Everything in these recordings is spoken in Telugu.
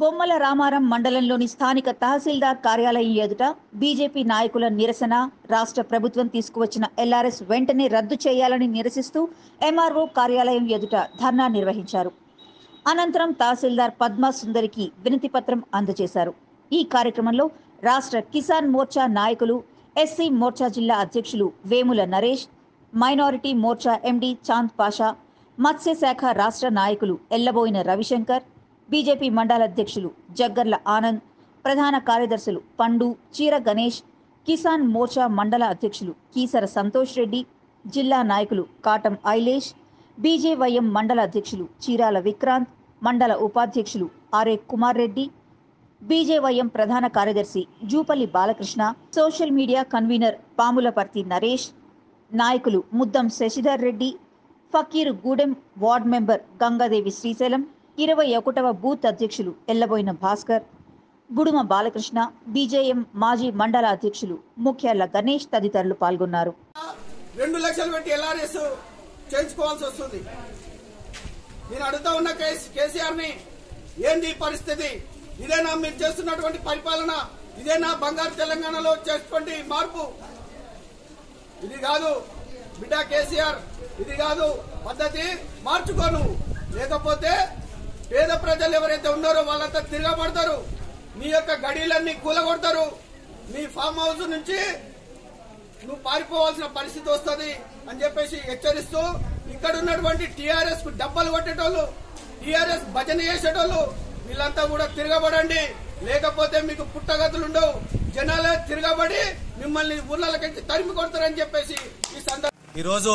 బొమ్మల రామారం మండలంలోని స్థానిక తహసీల్దార్ కార్యాలయం ఎదుట బీజేపీ నాయకుల నిరసన రాష్ట్ర ప్రభుత్వం తీసుకువచ్చిన ఎల్ఆర్ఎస్ వెంటనే రద్దు చేయాలని నిరసిస్తూ ఎంఆర్ఓ కార్యాలయం ఎదుట ధర్నా నిర్వహించారు అనంతరం తహసీల్దార్ పద్మా సుందరికి వినతి పత్రం అందజేశారు ఈ కార్యక్రమంలో రాష్ట్ర కిసాన్ మోర్చా నాయకులు ఎస్సీ మోర్చా జిల్లా అధ్యక్షులు వేముల నరేష్ మైనారిటీ మోర్చా ఎండి చాంద్ పాషా మత్స్యశాఖ రాష్ట్ర నాయకులు ఎల్లబోయిన రవిశంకర్ బీజేపీ మండల అధ్యక్షులు జగ్గర్ల ఆనంద్ ప్రధాన కార్యదర్శులు పండు చీర గణేష్ కిసాన్ మోర్చా మండల అధ్యక్షులు కీసర సంతోష్ రెడ్డి జిల్లా నాయకులు కాటం ఐలేష్ బీజేవైఎం మండల అధ్యక్షులు చీరాల విక్రాంత్ మండల ఉపాధ్యక్షులు ఆర్ఏ కుమార్ రెడ్డి బీజేవైఎం ప్రధాన కార్యదర్శి Jupally Balakrishna social media convener Pamulaparthi Naresh నాయకులు ముద్దం శశిధర్ రెడ్డి ఫకీర్ గూడెం వార్డ్ మెంబర్ గంగాదేవి శ్రీశైలం ఇరవై ఒకటవ బూత్ అధ్యక్షులు ఎల్లబోయిన భాస్కర్ గుడుమ బాలకృష్ణ బీజేఎం మాజీ మండల అధ్యక్షులు ముఖ్యాల గణేష్ తదితరులు పాల్గొన్నారు రెండు లక్షలు పెట్టి ఎల్ఆర్ఎస్ చేయించుకోవాల్సి వస్తుంది నేను అడుగుతా ఉన్న కేసీఆర్ ని ఏంది ఈ పరిస్థితి ఇదేనా మీరు చేస్తున్నటువంటి పరిపాలన ఇదేనా బంగారు తెలంగాణలో చేసేటువంటి మార్పు ఇది కాదు బిడ్డ కేసీఆర్ ఇది కాదు పద్ధతి మార్చుకో నువ్వు లేకపోతే పేద ప్రజలు ఎవరైతే ఉన్నారో వాళ్ళంతా తిరగబడతారు నీ యొక్క గడీలన్నీ కూలగొడతారు నీ ఫామ్ హౌస్ నుంచి నువ్వు పారిపోవాల్సిన పరిస్థితి వస్తుంది అని చెప్పేసి హెచ్చరిస్తూ ఇక్కడ ఉన్నటువంటి టీఆర్ఎస్ కు డబ్బలు కొట్టేటోళ్ళు టీఆర్ఎస్ భజన చేసేటోళ్ళు వీళ్ళంతా కూడా తిరగబడండి లేకపోతే మీకు పుట్టగతులు ఉండవు జనాలే తిరగబడి మిమ్మల్ని ఊర్లకి తరిమి కొడతారని చెప్పేసి ఈ సందర్భంగా ఈరోజు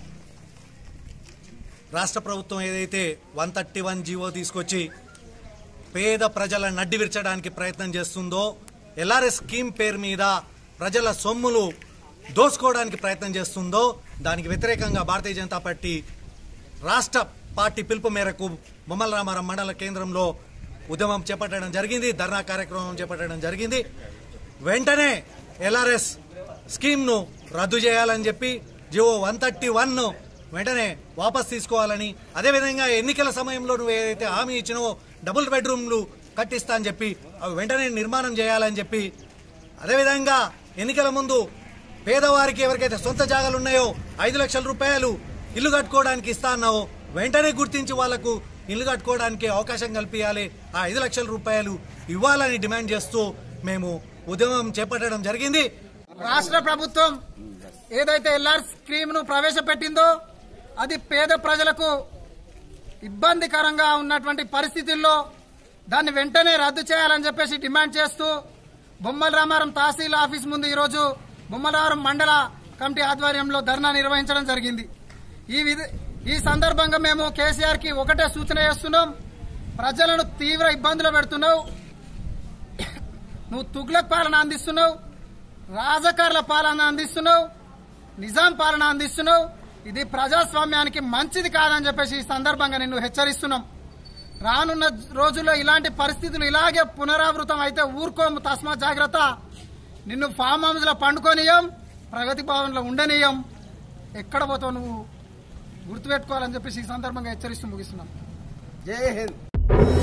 రాష్ట్ర ప్రభుత్వం ఏదైతే వన్ థర్టీ వన్ జీవో తీసుకొచ్చి పేద ప్రజల నడ్డి విరచడానికి ప్రయత్నం చేస్తుందో ఎల్ఆర్ఎస్ స్కీమ్ పేరు మీద ప్రజల సొమ్ములు దోసుకోవడానికి ప్రయత్నం చేస్తుందో దానికి వ్యతిరేకంగా భారతీయ జనతా పార్టీ రాష్ట్ర పార్టీ పిలుపు మేరకు బొమ్మల రామారం మండల కేంద్రంలో ఉద్యమం చేపట్టడం జరిగింది ధర్నా కార్యక్రమం చేపట్టడం జరిగింది వెంటనే ఎల్ఆర్ఎస్ స్కీమ్ను రద్దు చేయాలని చెప్పి జియో వన్ థర్టీ వన్ వెంటనే వాపస్ తీసుకోవాలని అదేవిధంగా ఎన్నికల సమయంలో నువ్వు ఏదైతే హామీ ఇచ్చినావో డబుల్ బెడ్రూమ్లు కట్టిస్తా అని చెప్పి అవి వెంటనే నిర్మాణం చేయాలని చెప్పి అదేవిధంగా ఎన్నికల ముందు పేదవారికి ఎవరికైతే సొంత జాగాలు ఉన్నాయో ఐదు లక్షల రూపాయలు ఇల్లు కట్టుకోవడానికి ఇస్తా అన్నావో వెంటనే గుర్తించి వాళ్లకు ఇల్లు కట్టుకోవడానికి అవకాశం కల్పించాలి ఆ ఐదు లక్షల రూపాయలు ఇవ్వాలని డిమాండ్ చేస్తూ మేము ఉద్యమం చేపట్టడం జరిగింది రాష్ట్ర ప్రభుత్వం ఏదైతే ఎల్ఆర్ స్కీమ్ ను ప్రవేశపెట్టిందో అది పేద ప్రజలకు ఇబ్బందికరంగా ఉన్నటువంటి పరిస్థితుల్లో దాన్ని వెంటనే రద్దు చేయాలని చెప్పేసి డిమాండ్ చేస్తూ బొమ్మల రామారం తహసీల్ ఆఫీస్ ముందు ఈరోజు బొమ్మలరామారం మండల కమిటీ ఆధ్వర్యంలో ధర్నా నిర్వహించడం జరిగింది ఈ విధ- ఈ సందర్భంగా మేము కేసీఆర్ కి ఒకటే సూచన చేస్తున్నాం ప్రజలను తీవ్ర ఇబ్బందులు పెడుతున్నావు నువ్వు తుగ్లక్ పాలన అందిస్తున్నావు రాజకారుల పాలన అందిస్తున్నావు నిజాం పాలన అందిస్తున్నావు ఇది ప్రజాస్వామ్యానికి మంచిది కాదని చెప్పేసి ఈ సందర్భంగా నిన్ను హెచ్చరిస్తున్నాం రానున్న రోజుల్లో ఇలాంటి పరిస్థితులు ఇలాగే పునరావృతం అయితే ఊరుకోము తస్మా జాగ్రత్త నిన్ను ఫామ్ హౌస్ లో పండుకోనియం ప్రగతి భవన్లో ఉండనియం ఎక్కడ పోతావు నువ్వు గుర్తుపెట్టుకోవాలని చెప్పేసి ఈ సందర్భంగా హెచ్చరిస్తూ ముగిస్తున్నాం జై హింద్